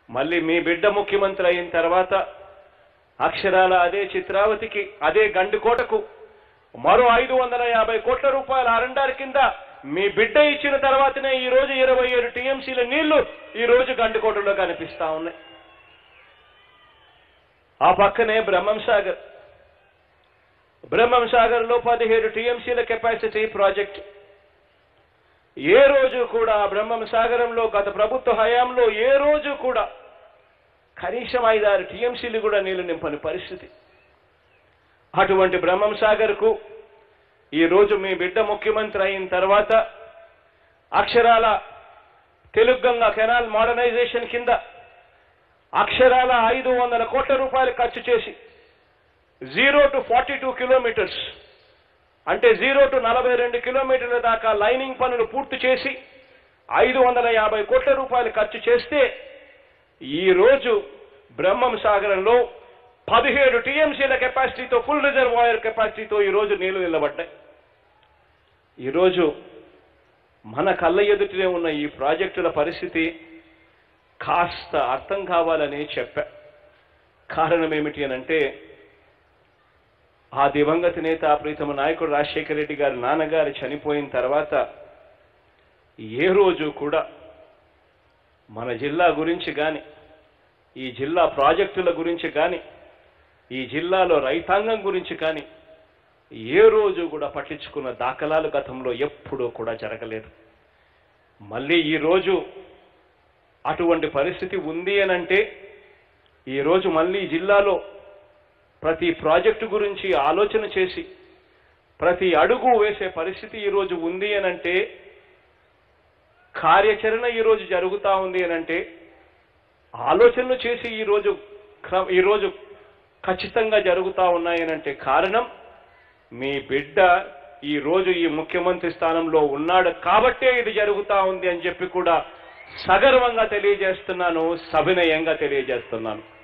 మళ్ళీ మీ బిడ్డ ముఖ్యమంత్రి అయిన తర్వాత అక్షరాల అదే చిత్రావతికి అదే గండికోటకు మరో ఐదు వందల యాభై కోట్ల రూపాయల అరండార్ కింద మీ బిడ్డ ఇచ్చిన తర్వాతనే ఈ రోజు ఇరవై ఏడు టీఎంసీల నీళ్లు ఈ రోజు గండికోటలో కనిపిస్తా ఉన్నాయి ఆ పక్కనే బ్రహ్మం సాగర్ బ్రహ్మం సాగర్ లో పదిహేడు టీఎంసీల కెపాసిటీ ప్రాజెక్ట్ ఏ రోజు కూడా బ్రహ్మం సాగరంలో గత ప్రభుత్వ హయాంలో ఏ రోజు కూడా కనీసం ఐదారు టీఎంసీలు కూడా నీళ్లు నింపని పరిస్థితి అటువంటి బ్రహ్మం సాగర్కు ఈ రోజు మీ బిడ్డ ముఖ్యమంత్రి అయిన తర్వాత అక్షరాల తెలుగంగా కెనాల్ మోడర్నైజేషన్ కింద అక్షరాల ఐదు వందల కోట్ల రూపాయలు ఖర్చు చేసి zero to forty two kilometres అంటే జీరో టు నలభై రెండు కిలోమీటర్ల దాకా లైనింగ్ పనులు పూర్తి చేసి ఐదు వందల యాభై కోట్ల రూపాయలు ఖర్చు చేస్తే ఈ రోజు బ్రహ్మం సాగరంలో పదిహేడు టీఎంసీల కెపాసిటీతో ఫుల్ రిజర్వాయర్ కెపాసిటీతో ఈ రోజు నీళ్లు నిలబడ్డాయి ఈరోజు మన కళ్ళ ఎదుటినే ఉన్న ఈ ప్రాజెక్టుల పరిస్థితి కాస్త అర్థం కావాలని చెప్పా కారణం ఏమిటి అనంటే ఆ దివంగత నేత ప్రీతమ నాయకుడు రాజశేఖర రెడ్డి గారి నాన్నగారు చనిపోయిన తర్వాత ఏ రోజు కూడా మన జిల్లా గురించి కానీ ఈ జిల్లా ప్రాజెక్టుల గురించి కానీ ఈ జిల్లాలో రైతాంగం గురించి కానీ ఏ రోజు కూడా పట్టించుకున్న దాఖలాలు గతంలో ఎప్పుడూ కూడా జరగలేదు మళ్ళీ ఈ రోజు అటువంటి పరిస్థితి ఉంది అనంటే ఈ రోజు మళ్ళీ జిల్లాలో ప్రతి ప్రాజెక్టు గురించి ఆలోచన చేసి ప్రతి అడుగు వేసే పరిస్థితి ఈరోజు ఉంది అనంటే కార్యాచరణ ఈరోజు జరుగుతా ఉంది అనంటే ఆలోచనలు చేసి ఈరోజు క్ర- ఈరోజు ఖచ్చితంగా జరుగుతా ఉన్నాయనంటే కారణం మీ బిడ్డ ఈ రోజు ఈ ముఖ్యమంత్రి స్థానంలో ఉన్నాడు కాబట్టే ఇది జరుగుతా ఉంది అని చెప్పి కూడా సగర్వంగా తెలియజేస్తున్నాను సవినయంగా తెలియజేస్తున్నాను